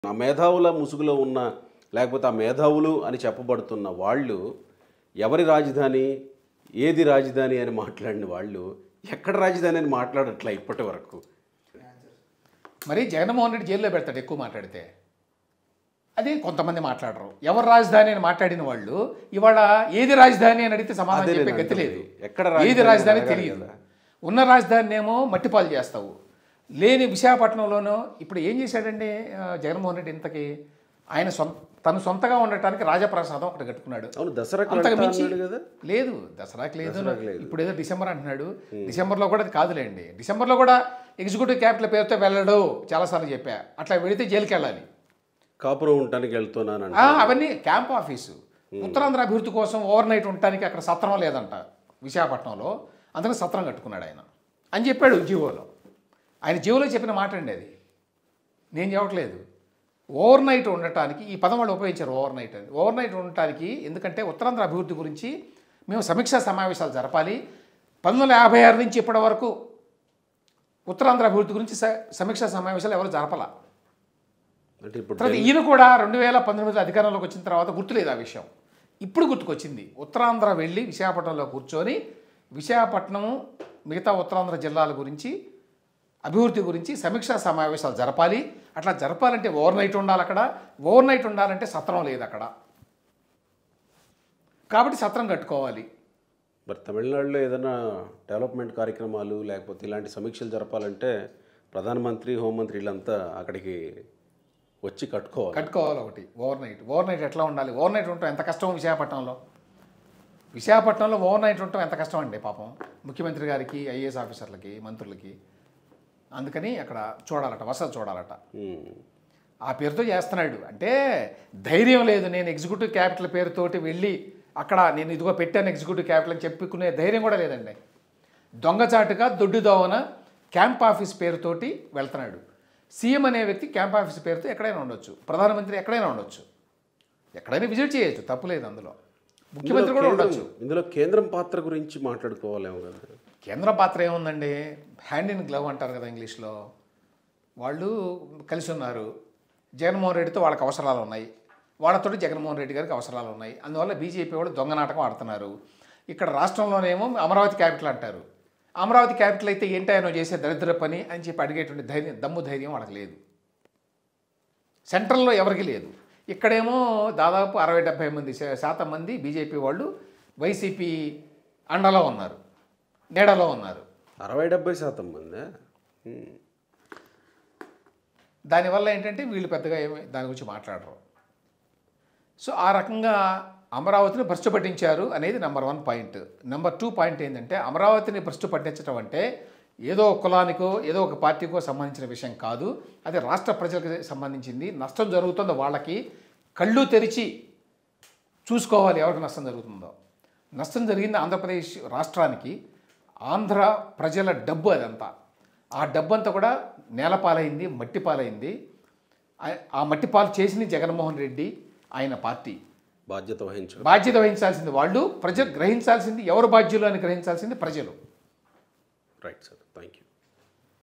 ఆ మేధావుల ముసుగులో ఉన్న లేకపోతే ఆ మేధావులు అని చెప్పబడుతున్న వాళ్ళు ఎవరి రాజధాని ఏది రాజధాని అని మాట్లాడిన వాళ్ళు ఎక్కడ రాజధాని అని మాట్లాడట్లే ఇప్పటి వరకు మరి జగన్మోహన్ రెడ్డి జైల్లో పెడతాడు ఎక్కువ మాట్లాడితే అది కొంతమంది మాట్లాడరు ఎవరు రాజధాని అని మాట్లాడిన వాళ్ళు ఇవాళ ఏది రాజధాని అని అడిగితే సమాధానం అదే చెప్పే నేను గతి లేదు అంటుంది. ఎక్కడ ఏది రాజధాని రాజధాని అడగాలి తెలియదు కదా. ఉన్న రాజధానిని ఏమో మట్టిపాలు చేస్తావు లేని విశాఖపట్నంలోనూ ఇప్పుడు ఏం చేశాడండి ఆ, జగన్మోహన్ రెడ్డి ఇంతకి ఆయన సొంత తను సొంతగా ఉండటానికి రాజప్రసాదం ఒకటి కట్టుకున్నాడు అవును దసరాకు అంతకు వెళ్తా మించి అన్నాడు కదా లేదు దసరాకి లేదు దసరాకి లేదు. ఇప్పుడు ఏదో డిసెంబర్ అంటున్నాడు డిసెంబర్లో కూడా అది కాదులేండి డిసెంబర్లో కూడా ఎగ్జిక్యూటివ్ క్యాపిటల్ పేరుతో వెళ్ళడు చాలాసార్లు చెప్పా అట్లా వెళితే జైలుకి వెళ్ళాలి కాపురం ఉండటానికి వెళ్తున్నాను ఆ, అవన్నీ క్యాంప్ ఆఫీసు ఉత్తరాంధ్ర అభివృద్ధి కోసం ఓవర్ నైట్ ఉండటానికి అక్కడ సత్రం లేదంట విశాఖపట్నంలో అందుకని సత్రం కట్టుకున్నాడు ఆయన అని చెప్పాడు జీవోలో ఆయన జీవోలో చెప్పిన మాట అండి అది నేను చెప్పట్లేదు ఓవర్ నైట్ ఉండటానికి ఈ పదం వాళ్ళు ఉపయోగించారు ఓవర్ నైట్ అని ఓవర్ నైట్ ఉండటానికి ఎందుకంటే ఉత్తరాంధ్ర అభివృద్ధి గురించి మేము సమీక్షా సమావేశాలు జరపాలి పంతొమ్మిది వందల యాభై ఆరు నుంచి ఇప్పటి వరకు ఉత్తరాంధ్ర అభివృద్ధి గురించి స- సమీక్షా సమావేశాలు ఎవరు జరపలా అంటే ఇప్పుడు తర్వాత ఈయన కూడా రెండు వేల పంతొమ్మిదిలో అధికారంలోకి వచ్చిన తర్వాత గుర్తులేదు ఆ విషయం ఇప్పుడు గుర్తుకొచ్చింది ఉత్తరాంధ్ర వెళ్ళి విశాఖపట్నంలో కూర్చొని విశాఖపట్నం మిగతా ఉత్తరాంధ్ర జిల్లాల గురించి అభివృద్ధి గురించి సమీక్షా సమావేశాలు జరపాలి అట్లా జరపాలంటే ఓవర్ నైట్ ఉండాలి అక్కడ ఓవర్ నైట్ ఉండాలంటే సత్రం లేదు అక్కడ కాబట్టి సత్రం కట్టుకోవాలి మరి తమిళనాడులో ఏదైనా డెవలప్మెంట్ కార్యక్రమాలు లేకపోతే ఇలాంటి సమీక్షలు జరపాలంటే ప్రధానమంత్రి హోంమంత్రి వీళ్ళంతా అక్కడికి వచ్చి కట్టుకోవాలి కట్టుకోవాలి ఒకటి ఓవర్ నైట్ ఓవర్ నైట్ ఎట్లా ఉండాలి ఓవర్ నైట్ ఉండటం ఎంత కష్టం విశాఖపట్నంలో విశాఖపట్నంలో ఓవర్ నైట్ ఉండటం ఎంత కష్టం అండి పాపం ముఖ్యమంత్రి గారికి ఐఏఎస్ ఆఫీసర్లకి మంత్రులకి అందుకని అక్కడ చూడాలట వసతి చూడాలట ఉమ్. ఆ పేరుతో చేస్తున్నాడు అంటే ధైర్యం లేదు నేను ఎగ్జిక్యూటివ్ క్యాపిటల్ పేరుతోటి వెళ్ళి అక్కడ నేను ఇదిగో పెట్టాను ఎగ్జిక్యూటివ్ క్యాపిటల్ అని చెప్పుకునే ధైర్యం కూడా లేదండి దొంగచాటుగా దొడ్డుదోవన క్యాంప్ ఆఫీస్ పేరుతోటి వెళ్తున్నాడు సీఎం అనే వ్యక్తి క్యాంప్ ఆఫీస్ పేరుతో ఎక్కడైనా ఉండొచ్చు ప్రధానమంత్రి ఎక్కడైనా ఉండొచ్చు ఎక్కడైనా విజిట్ చేయొచ్చు తప్పులేదు అందులో ముఖ్యమంత్రి కూడా ఇందులో ఉండొచ్చు కేంద్రం- ఇందులో కేంద్రం పాత్ర గురించి మాట్లాడుకోవాలేమో కదా కేంద్ర పాత్ర ఏముందండి హ్యాండ్ ఇన్ గ్లవ్ అంటారు కదా ఇంగ్లీష్లో వాళ్ళు కలిసి ఉన్నారు జగన్మోహన్ రెడ్డితో వాళ్ళకి అవసరాలు ఉన్నాయి వాళ్ళతోటి జగన్మోహన్ రెడ్డి గారికి అవసరాలు ఉన్నాయి అందువల్ల బీజేపీ వాళ్ళు దొంగ నాటకం ఆడుతున్నారు ఇక్కడ రాష్ట్రంలోనేమో అమరావతి క్యాపిటల్ అంటారు అమరావతి క్యాపిటల్ అయితే ఏంటాయనో చేసే దరిద్ర పని అని చెప్పి అడిగేటువంటి ధైర్యం దమ్ము ధైర్యం వాళ్ళకి లేదు సెంట్రల్లో ఎవరికి లేదు ఇక్కడేమో దాదాపు అరవై డెబ్బై మంది శా- శాతం మంది బీజేపీ వాళ్ళు వైసీపీ అండలో ఉన్నారు నీడలో ఉన్నారు అరవై డెబ్బై శాతం మంది దానివల్ల ఏంటంటే వీళ్ళు పెద్దగా ఏమి దాని గురించి మాట్లాడరు సో ఆ రకంగా అమరావతిని భ్రష్టు పట్టించారు అనేది number one point number two point ఏంటంటే అమరావతిని భ్రష్టు పట్టించడం అంటే ఏదో ఒక కులానికో ఏదో ఒక పార్టీకో సంబంధించిన విషయం కాదు అది రాష్ట్ర ప్రజలకు సంబంధించింది నష్టం జరుగుతుందో వాళ్ళకి కళ్ళు తెరిచి చూసుకోవాలి ఎవరికి నష్టం జరుగుతుందో నష్టం జరిగింది ఆంధ్రప్రదేశ్ రాష్ట్రానికి ఆంధ్ర ప్రజల డబ్బు అదంతా ఆ డబ్బు అంతా కూడా నేలపాలైంది మట్టిపాలైంది ఆ- ఆ మట్టిపాలు చేసింది జగన్మోహన్ రెడ్డి ఆయన పార్టీ బాధ్యత వహించడం బాధ్యత వహించాల్సింది వాళ్ళు ప్రజలు గ్రహించాల్సింది ఎవరు బాధ్యులు అని గ్రహించాల్సింది ప్రజలు రైట్ సార్ థ్యాంక్ యూ